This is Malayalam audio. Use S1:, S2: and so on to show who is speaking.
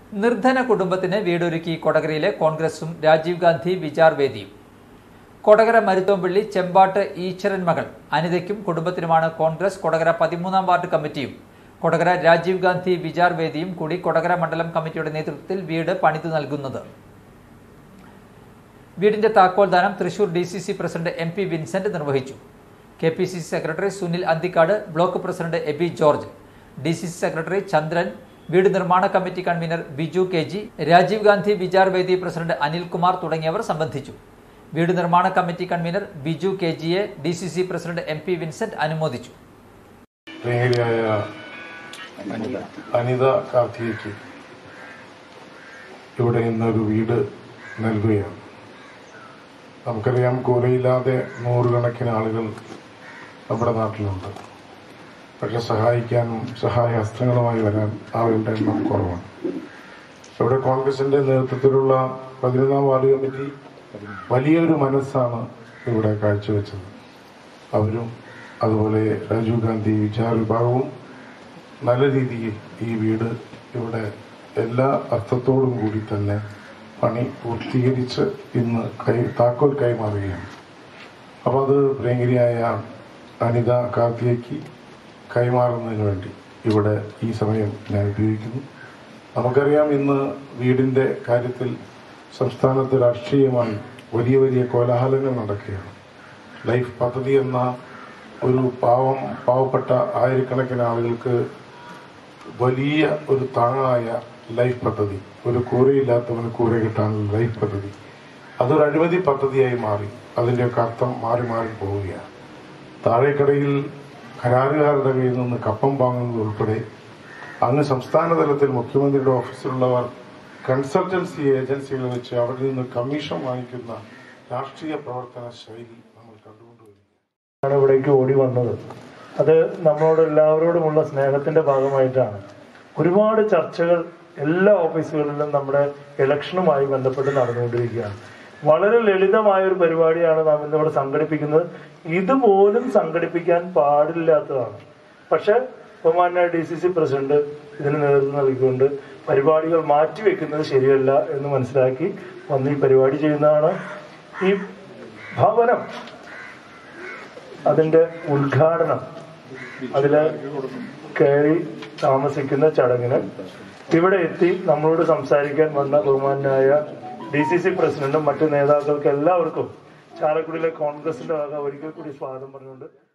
S1: നിർധന കുടുംബത്തിന് വീടൊരുക്കി കൊടകരയിലെ കോൺഗ്രസും രാജീവ് ഗാന്ധി വിചാർ വേദിയും കൊടകര മരുത്തോമ്പള്ളി ചെമ്പാട്ട് ഈശ്വരൻ മകൾ അനിതയ്ക്കും കുടുംബത്തിനുമാണ് കോൺഗ്രസ് കൊടകര പതിമൂന്നാം വാർഡ് കമ്മിറ്റിയും കൊടകര രാജീവ് ഗാന്ധി വിചാർ വേദിയും കൂടി കൊടകര മണ്ഡലം കമ്മിറ്റിയുടെ നേതൃത്വത്തിൽ വീട് പണിതു നൽകുന്നത് വീടിന്റെ താക്കോൽ ദാനം Thrissur D C C president M P Vincent നിർവഹിച്ചു K P C C secretary Sunil Anthikad block president Aby George D C C secretary Chandran വീട് നിർമ്മാണ committee convener Biju K G Rajiv Gandhi Vichar Vedi president Anilkumar തുടങ്ങിയവർ സംബന്ധിച്ചു വീട് നിർമ്മാണ കമ്മിറ്റി കൺവീനർ ബിജു കെ ജിയെ D C C president M P Vincent അനുമോദിച്ചു
S2: പ്രിയങ്കരായ അനിത കാർത്തികയ്ക്ക് ഇവിടെ ഇന്നൊരു വീട് നൽകുകയാണ് നമുക്കറിയാം കൂരയില്ലാതെ നൂറുകണക്കിന് ആളുകൾ നമ്മുടെ നാട്ടിലുണ്ട് പക്ഷെ സഹായിക്കാനും സഹായഹസ്തങ്ങളുമായി വരാൻ ആളുകളുടെ എണ്ണം കുറവാണ് ഇവിടെ കോൺഗ്രസിന്റെ നേതൃത്വത്തിലുള്ള പതിനൊന്നാം വാർഡ് കമ്മിറ്റി വലിയൊരു മനസ്സാണ് ഇവിടെ കാഴ്ചവെച്ചത് അവരും അതുപോലെ രാജീവ് ഗാന്ധി വിചാര വിഭാഗവും നല്ല രീതിയിൽ ഈ വീട് ഇവിടെ എല്ലാ അർത്ഥത്തോടും കൂടി തന്നെ പണി പൂർത്തീകരിച്ച് ഇന്ന് കൈ താക്കോൽ കൈമാറുകയാണ് അപ്പോൾ അത് പ്രിയങ്കരിയായ അനിത കാർത്തികയ്ക്ക് കൈമാറുന്നതിന് വേണ്ടി ഇവിടെ ഈ സമയം ഞാൻ ഉപയോഗിക്കുന്നു നമുക്കറിയാം ഇന്ന് വീടിന്റെ കാര്യത്തിൽ സംസ്ഥാനത്ത് രാഷ്ട്രീയമായി വലിയ വലിയ കോലാഹലങ്ങൾ നടക്കുകയാണ് ലൈഫ് പദ്ധതി എന്ന ഒരു പാവം പാവപ്പെട്ട ആയിരക്കണക്കിന് ആളുകൾക്ക് വലിയ ഒരു താങ്ങായ ലൈഫ് പദ്ധതി ഒരു കൂരയില്ലാത്തവന് കൂര കിട്ടാനുള്ള ലൈഫ് പദ്ധതി അതൊരു അഴിമതി പദ്ധതിയായി മാറി അതിൻ്റെയൊക്കെ അർത്ഥം മാറി മാറി പോവുകയാണ് താഴേക്കടയിൽ കരാറുകാരുടെ കയ്യിൽ നിന്ന് കപ്പം വാങ്ങുന്നത് ഉൾപ്പെടെ അങ്ങ് സംസ്ഥാന തലത്തിൽ മുഖ്യമന്ത്രിയുടെ ഓഫീസിലുള്ളവർ കൺസൾട്ടൻസി ഏജൻസികൾ വെച്ച് അവരിൽ നിന്ന് കമ്മീഷൻ വാങ്ങിക്കുന്ന രാഷ്ട്രീയ പ്രവർത്തന ശൈലി നമ്മൾ കണ്ടുകൊണ്ടുവരികയാണ്
S3: ആണ് ഇവിടേക്ക് ഓടി വന്നത് അത് നമ്മളോട് എല്ലാവരോടുമുള്ള സ്നേഹത്തിന്റെ ഭാഗമായിട്ടാണ് ഒരുപാട് ചർച്ചകൾ എല്ലാ ഓഫീസുകളിലും നമ്മുടെ ഇലക്ഷനുമായി ബന്ധപ്പെട്ട് നടന്നുകൊണ്ടിരിക്കുകയാണ് വളരെ ലളിതമായ ഒരു പരിപാടിയാണ് നാം ഇന്നിവിടെ സംഘടിപ്പിക്കുന്നത് ഇതുപോലും സംഘടിപ്പിക്കാൻ പാടില്ലാത്തതാണ് പക്ഷെ ബഹുമാനായ ഡി സി സി പ്രസിഡന്റ് ഇതിന് നേതൃത്വം നൽകിക്കൊണ്ട് പരിപാടികൾ മാറ്റിവെക്കുന്നത് ശരിയല്ല എന്ന് മനസ്സിലാക്കി വന്ന് ഈ പരിപാടി ചെയ്യുന്നതാണ് ഈ ഭവനം അതിന്റെ ഉദ്ഘാടനം അതില് കയറി താമസിക്കുന്ന ചടങ്ങിന് ഇവിടെ എത്തി നമ്മളോട് സംസാരിക്കാൻ വന്ന ബഹുമാനായ ഡി സി സി പ്രസിഡന്റും മറ്റു നേതാക്കൾക്ക് എല്ലാവർക്കും ചാലക്കുടിയിലെ കോൺഗ്രസിന്റെ വക ഒരിക്കൽ കൂടി സ്വാഗതം പറഞ്ഞുകൊണ്ട്